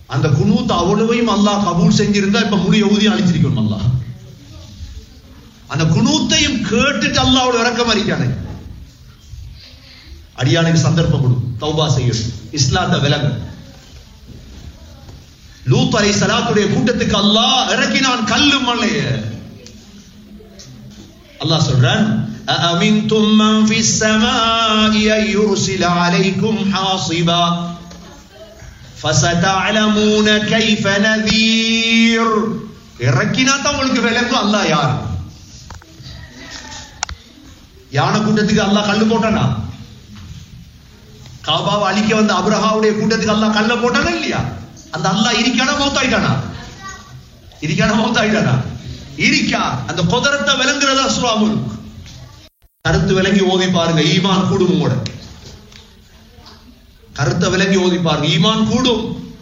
அந்த குனூத் அவ்வளவையும் அல்லாஹ் கபூல் செஞ்சிருந்தா இப்ப முழு ஊதியம் அழிச்சிருக்கணும் அல்லாஹ் அந்த குனூத்தையும் கேட்டுட்டு அல்லாவோட இறக்கம் அறிக்கானே அடியானுக்கு சந்தர்ப்பம் கொடு தௌபா செய்யணும் இஸ்லாத்தை விலங்கு லூத் அலை சலாத்துடைய கூட்டத்துக்கு அல்லாஹ் இறக்கினான் கல்லு மலைய அல்லாஹ் சொல்றான் أأمنتم من في السماء أن يرسل عليكم حاصبا فستعلمون كيف نذير இறக்கினா தான் உங்களுக்கு விளங்கும் அல்லாஹ் யார் யானை கூட்டத்துக்கு அல்லாஹ் கல்லு போட்டானா காபாவை அழிக்க வந்த அப்ரஹாவுடைய கூட்டத்துக்கு அல்லாஹ் கல்ல போட்டானா இல்லையா அந்த அல்லாஹ் இருக்கானா மௌத்தாயிட்டானா இருக்கானா மௌத்தாயிட்டானா இருக்கா அந்த குதிரத்தை விளங்குறதா சுவாமுல் கருத்து விளங்கி ஓதி பாருங்க ஈமான் கூடும் உங்களோட கருத்தை விளங்கி ஓதி பாருங்க ஈமான் கூடும்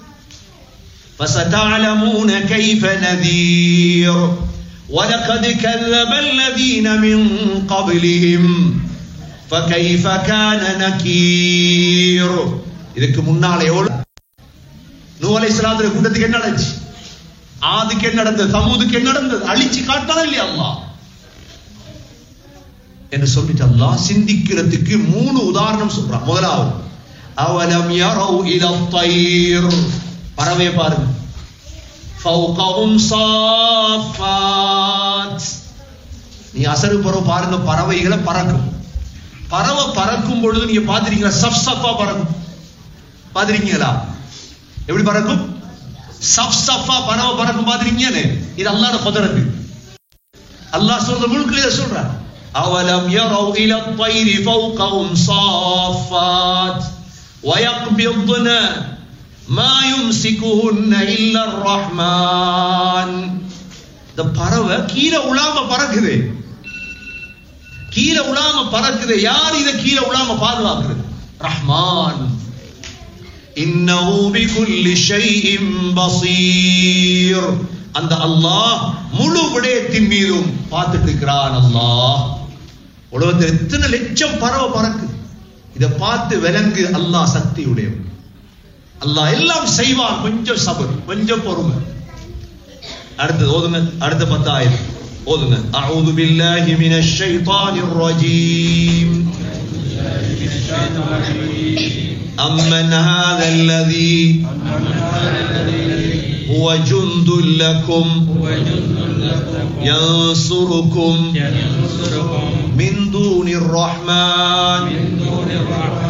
فستعلمون كيف نذير ولقد كذب الذين من قبلهم فكيف كان نكير இதுக்கு முன்னாலே எவ்வளவு நூ அலைஹிஸ்ஸலாத்துடைய கூட்டத்துக்கு என்ன நடந்துச்சு ஆதுக்கு என்ன நடந்தது சமூதுக்கு என்ன நடந்தது அழிச்சு காட்டாத இல்லையா அல்லாஹ் என்று சொல்லிட்டு அல்லாஹ் சிந்திக்கிறதுக்கு மூணு உதாரணம் சொல்றான் முதலாவது அவலம் யரவு இல தயிர் பறவை பாருங்க ஃபௌகஹும் சாஃபாத் நீ அசரு பறவை பாருங்க பறவைகளை பறக்கும் பறவை பறக்கும் பொழுது நீங்க பாத்திருக்கீங்களா சப் சஃபா பறக்கும் பாத்திருக்கீங்களா எப்படி பறக்கும் சப் சஃபா பறவை பறக்கும் பாத்திருக்கீங்கன்னு இது அல்லாஹ்ட குதிரத்து அல்லாஹ் சொல்ற முழுக்கில் இதை சொல்றான் أولم يروا إلى الطير فوقهم صافات ويقبضن ما يمسكهن إلا الرحمن இந்த பறவை கீழே உலாம பறக்குது கீழே உலாம பறக்குது யார் இதை கீழே உலாம பாதுகாக்குறது ரஹ்மான் இன்னஹு பிகுல்லி ஷைஇன் பஸீர் அந்த அல்லாஹ் முழு விடயத்தின் மீதும் பார்த்துட்டு இருக்கிறான் அல்லாஹ் உலகத்தில் எத்தனை லட்சம் பறவை பறக்கு இதை பார்த்து விலங்கு அல்லாஹ் சக்தி உடையவன் அல்லாஹ் எல்லாம் செய்வான் கொஞ்சம் சபர் கொஞ்சம் பொறுமை அடுத்தது ஓதுங்க அடுத்த பத்தாயிரம் ஓதுங்க அவுது பில்லாஹி மினஷ் ஷைத்தானிர் ரஜீம் أمن هذا الذي هو جند لكم ينصركم من دون الرحمن